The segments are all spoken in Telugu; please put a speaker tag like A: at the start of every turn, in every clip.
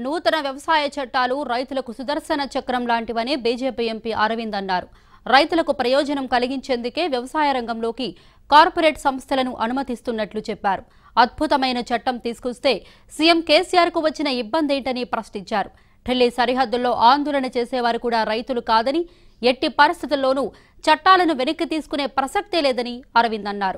A: నూతన వ్యవసాయ చట్టాలు రైతులకు సుదర్శన చక్రం లాంటివని బీజేపీ ఎంపీ అరవింద్ అన్నారు రైతులకు ప్రయోజనం కలిగించేందుకే వ్యవసాయ రంగంలోకి కార్పొరేట్ సంస్థలను అనుమతిస్తున్నట్లు చెప్పారు అద్భుతమైన చట్టం తీసుకొస్తే సీఎం కేసీఆర్ కు వచ్చిన ఇబ్బందేంటని ప్రశ్నించారు ఢిల్లీ సరిహద్దుల్లో ఆందోళన చేసేవారు కూడా రైతులు కాదని ఎట్టి పరిస్థితుల్లోనూ చట్టాలను వెనక్కి తీసుకునే ప్రసక్తే లేదని అరవింద్ అన్నారు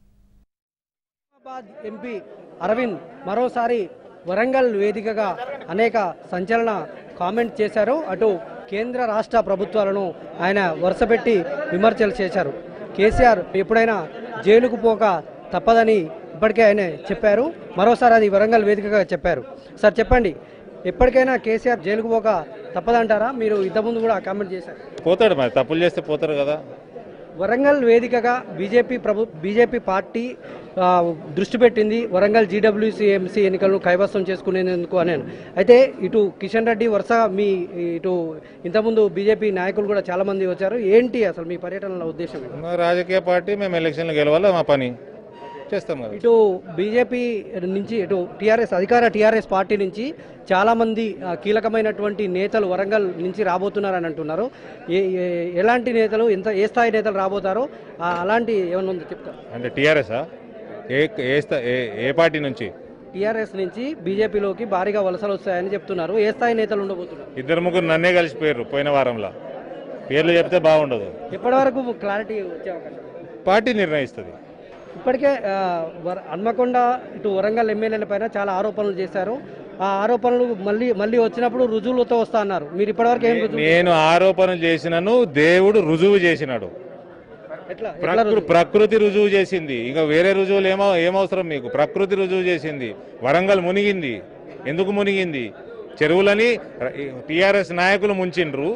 B: హైదరాబాద్ ఎంపీ అరవింద్ మరోసారి వరంగల్ వేదికగా అనేక సంచలన కామెంట్ చేశారు అటు కేంద్ర రాష్ట్ర ప్రభుత్వాలను ఆయన వరుసపెట్టి విమర్శలు చేశారు కేసీఆర్ ఎప్పుడైనా జైలుకు పోక తప్పదని ఇప్పటికే ఆయన చెప్పారు మరోసారి అది వరంగల్ వేదికగా చెప్పారు సార్ చెప్పండి ఎప్పటికైనా కేసీఆర్ జైలుకు పోక తప్పదంటారా మీరు ఇంతకుముందు కూడా కామెంట్ చేశారు
C: పోతాడు మరి తప్పులు చేస్తే పోతారు కదా
B: వరంగల్ వేదికగా బీజేపీ ప్రభు బీజేపీ పార్టీ ఆ, దృష్టి పెట్టింది వరంగల్ జీడబ్ల్యూసీఎంసీ ఎన్నికలను కైవసం చేసుకునేందుకు అని అయితే ఇటు కిషన్ రెడ్డి వరుస మీ ఇటు ఇంతకుముందు బీజేపీ నాయకులు కూడా చాలా మంది వచ్చారు ఏంటి అసలు మీ పర్యటనల ఉద్దేశం ఏంటి?
C: మా రాజకీయ పార్టీ మేము ఎలక్షన్లు గెలవాలి మా పని చేస్తాం కదా
B: ఇటు బీజేపీ నుంచి ఇటు టీఆర్ఎస్ అధికార టీఆర్ఎస్ పార్టీ నుంచి చాలా మంది ఆ, కీలకమైనటువంటి నేతలు వరంగల్ నుంచి రాబోతున్నారని అంటున్నారు ఏ ఏ- ఎలాంటి నేతలు ఎంత ఏ స్థాయి నేతలు రాబోతారో ఆ, అలాంటి ఏమైనా ఉందో చెప్తారు
C: అంటే టీఆర్ఎస్ఆ ఏ ఏ స్థా- ఏ ఏ పార్టీ నుంచి
B: టీఆర్ఎస్ నుంచి బీజేపీలోకి భారీగా వలసలు వస్తాయని చెప్తున్నారు ఏ స్థాయి నేతలు ఉండబోతున్నారు
C: ఇద్దరు ముగ్గురు నన్నే కలిసిపోయారు పోయిన వారంలో పేర్లు చెప్తే బాగుండదు
B: ఇప్పటి వరకు క్లారిటీ వచ్చే అవకాశం
C: పార్టీ నిర్ణయిస్తుంది
B: ఇప్పటికే ఆ, వర- హన్మకొండ ఇటు వరంగల్ ఎమ్మెల్యేల పైన చాలా ఆరోపణలు చేశారు ఆ ఆరోపణలు మళ్ళీ మళ్ళీ వచ్చినప్పుడు రుజువులతో వస్తా అన్నారు మీరు ఇప్పటివరకు ఏం రుజువు
C: నేను ఆరోపణలు చేసినను దేవుడు రుజువు చేసినాడు
B: ఎట్లా ఎట్లా
C: ప్రకృ
B: రుజువు?
C: ప్రకృతి రుజువు చేసింది ఇంకా వేరే రుజువులు ఏమో ఏమవసరం మీకు ప్రకృతి రుజువు చేసింది వరంగల్ మునిగింది ఎందుకు మునిగింది చెరువులని టిఆర్ఎస్ నాయకులు ముంచిండ్రు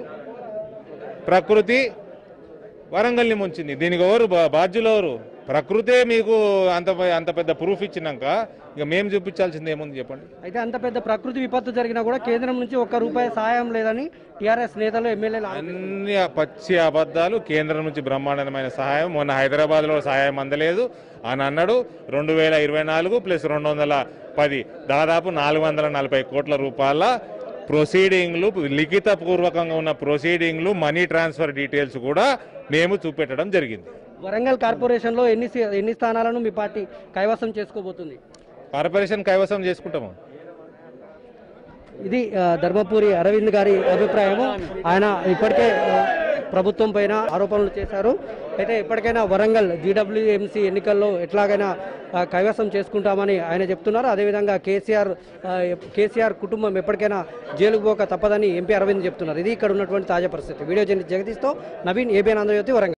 C: ప్రకృతి వరంగల్ని ముంచింది దీనికి ఎవరు బా- బాధ్యులు ఎవరు ప్రకృతే మీకు అంత పె- అంత పెద్ద ప్రూఫ్ ఇచ్చినాక ఇక మేము చూపించాల్సింది ఏముంది చెప్పండి
B: అయితే అంత పెద్ద ప్రకృతి విపత్తు జరిగినా కూడా కేంద్రం నుంచి ఒక్క రూపాయి సహాయం లేదని టీఆర్ఎస్ నేతలు ఎమ్మెల్యేలు ఆరోపిస్తున్నారు.
C: అన్ని పచ్చి అబద్ధాలు కేంద్రం నుంచి బ్రహ్మాండమైన సహాయం మొన్న హైదరాబాద్లో సహాయం అందలేదు అని అన్నాడు రెండు వేల ఇరవై నాలుగు ప్లస్ రెండు వందల పది దాదాపు నాలుగు వందల నలభై కోట్ల రూపాయల ప్రొసీడింగ్లు లిఖిత పూర్వకంగా ఉన్న ప్రొసీడింగ్లు మనీ ట్రాన్స్ఫర్ డీటెయిల్స్ కూడా మేము చూపెట్టడం జరిగింది
B: వరంగల్ కార్పొరేషన్ లో ఎన్ని సీ- ఎన్ని స్థానాలను మీ పార్టీ కైవసం చేసుకోబోతుంది
C: కార్పొరేషన్ కైవసం చేసుకుంటాము
B: ఇది ఆ, ధర్మపురి అరవింద్ గారి అభిప్రాయము ఆయన ఇప్పటికే ఆ, ప్రభుత్వం పైన ఆరోపణలు చేశారు అయితే ఇప్పటికైనా వరంగల్ జీడబ్ల్యూఎంసీ ఎన్నికల్లో ఎట్లాగైనా ఆ, కైవసం చేసుకుంటామని ఆయన చెప్తున్నారు అదేవిధంగా కేసీఆర్ ఆ, కేసీఆర్ కుటుంబం ఎప్పటికైనా జైలుకు పోక తప్పదని ఎంపీ అరవింద్ చెప్తున్నారు ఇది ఇక్కడ ఉన్నటువంటి తాజా పరిస్థితి వీడియో జర్నలిస్ట్ జగదీష్తో నవీన్ ఏబిఎన్ ఆంధ్రజ్యోతి వరంగల్